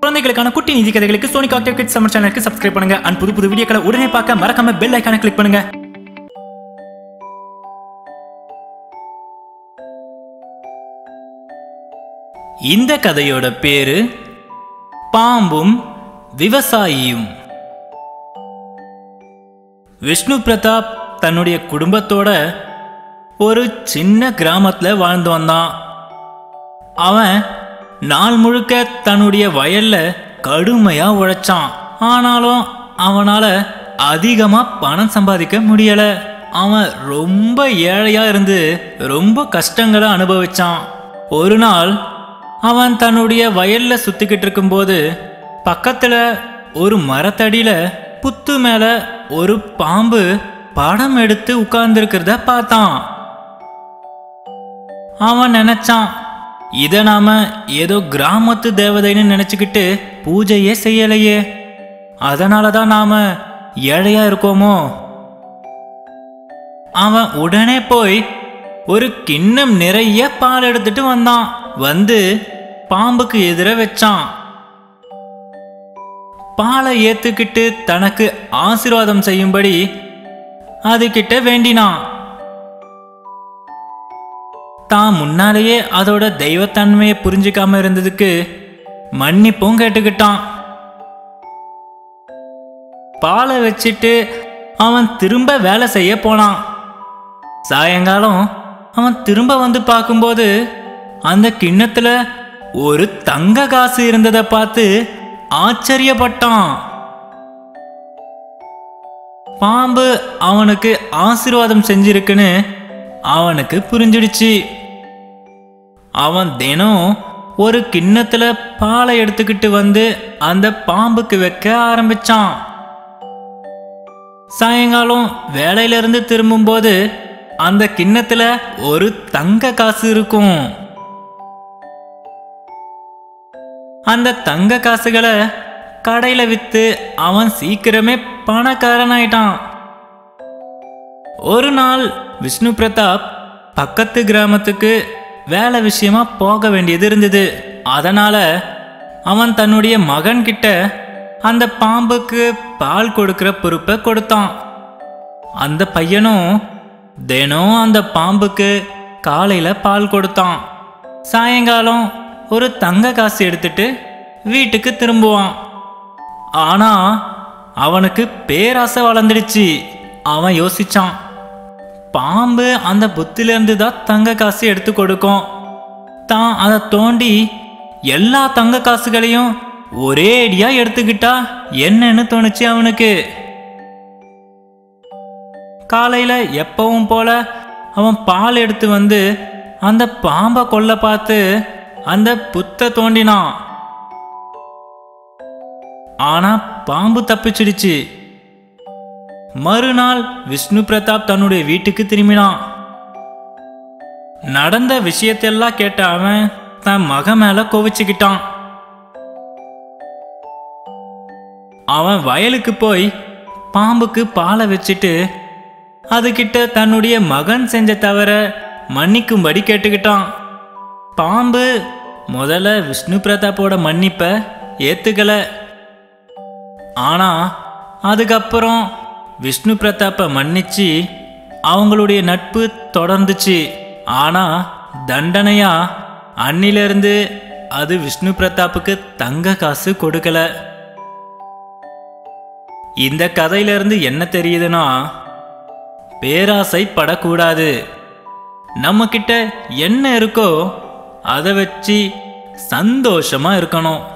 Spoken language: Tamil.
குழந்தைகளுக்கான குட்டி நிதி கதைகளுக்கு சோனி காக்டர் கிட்ஸ் சம்மர் சேனலுக்கு சப்ஸ்கிரைப் பண்ணுங்க அண்ட் புது புது வீடியோக்களை உடனே பார்க்க மறக்காம பெல் ஐக்கான கிளிக் பண்ணுங்க இந்த கதையோட பேரு பாம்பும் விவசாயியும் விஷ்ணு பிரதாப் தன்னுடைய குடும்பத்தோட ஒரு சின்ன கிராமத்துல வாழ்ந்து வந்தான் அவன் நாள் முழுக்க தன்னுடைய வயல்ல கடுமையா உழைச்சான் ஆனாலும் அவனால அதிகமா பணம் சம்பாதிக்க முடியல அவன் ரொம்ப ஏழையா இருந்து ரொம்ப கஷ்டங்களை அனுபவிச்சான் ஒரு நாள் அவன் தன்னுடைய வயல்ல சுத்திக்கிட்டு இருக்கும்போது பக்கத்துல ஒரு மரத்தடியில புத்து மேல ஒரு பாம்பு படம் எடுத்து உட்கார்ந்துருக்கிறத பார்த்தான் அவன் நினைச்சான் இத நாம ஏதோ கிராமத்து தேவதைன்னு நினைச்சுக்கிட்டு பூஜையே செய்யலையே அதனால தான் நாம ஏழையா இருக்கோமோ அவன் உடனே போய் ஒரு கிண்ணம் நிறைய பால் எடுத்துட்டு வந்தான் வந்து பாம்புக்கு எதிர வச்சான் பாலை ஏத்துக்கிட்டு தனக்கு ஆசீர்வாதம் செய்யும்படி அதுகிட்ட வேண்டினான் தான் முன்னாலேயே அதோட தெய்வத்தன்மையை புரிஞ்சுக்காம இருந்ததுக்கு மன்னிப்பும் கேட்டுக்கிட்டான் பாலை வச்சுட்டு அவன் திரும்ப வேலை செய்ய போனான் சாயங்காலம் அவன் திரும்ப வந்து பார்க்கும்போது அந்த கிண்ணத்துல ஒரு தங்க காசு இருந்ததை பார்த்து ஆச்சரியப்பட்டான் பாம்பு அவனுக்கு ஆசீர்வாதம் செஞ்சிருக்குன்னு அவனுக்கு புரிஞ்சிடுச்சு அவன் தினம் ஒரு கிண்ணத்துல பாலை எடுத்துக்கிட்டு வந்து அந்த பாம்புக்கு வைக்க ஆரம்பிச்சான் சாயங்காலம் வேலையிலிருந்து திரும்பும்போது அந்த கிண்ணத்துல ஒரு தங்க காசு இருக்கும் அந்த தங்க காசுகளை கடையில வித்து அவன் சீக்கிரமே பணக்காரன் ஆயிட்டான் ஒரு நாள் விஷ்ணு பிரதாப் பக்கத்து கிராமத்துக்கு வேலை விஷயமா போக வேண்டியது இருந்தது அதனால அவன் தன்னுடைய மகன் கிட்ட அந்த பாம்புக்கு பால் கொடுக்கிற பொறுப்பை கொடுத்தான் அந்த பையனும் தினம் அந்த பாம்புக்கு காலையில பால் கொடுத்தான் சாயங்காலம் ஒரு தங்க காசு எடுத்துட்டு வீட்டுக்கு திரும்புவான் ஆனா அவனுக்கு பேராசை வளர்ந்துடுச்சு அவன் யோசிச்சான் பாம்பு அந்த புத்திலேருந்து தான் தங்க காசு எடுத்து கொடுக்கும் தான் அதை தோண்டி எல்லா தங்க காசுகளையும் ஒரே அடியா எடுத்துக்கிட்டா என்னன்னு தோணுச்சு அவனுக்கு காலையில எப்பவும் போல அவன் பால் எடுத்து வந்து அந்த பாம்பை கொல்ல பார்த்து அந்த புத்தை தோண்டினான் ஆனா பாம்பு தப்பிச்சிடுச்சு மறுநாள் விஷ்ணு பிரதாப் தன்னுடைய வீட்டுக்கு திரும்பினான் நடந்த விஷயத்தெல்லாம் கேட்ட அவன் தன் மக மேல கோவிச்சுக்கிட்டான் அவன் வயலுக்கு போய் பாம்புக்கு பாலை வச்சுட்டு அதுகிட்ட தன்னுடைய மகன் செஞ்ச தவிர மன்னிக்கும்படி கேட்டுக்கிட்டான் பாம்பு முதல்ல விஷ்ணு பிரதாப்போட மன்னிப்பை ஏத்துக்கல ஆனா அதுக்கப்புறம் விஷ்ணு பிரதாப்பை மன்னிச்சு அவங்களுடைய நட்பு தொடர்ந்துச்சு ஆனா தண்டனையா அன்னிலிருந்து அது விஷ்ணு பிரதாப்புக்கு தங்க காசு கொடுக்கல இந்த கதையிலிருந்து என்ன தெரியுதுன்னா பேராசை படக்கூடாது நம்ம கிட்ட என்ன இருக்கோ அதை வச்சு சந்தோஷமா இருக்கணும்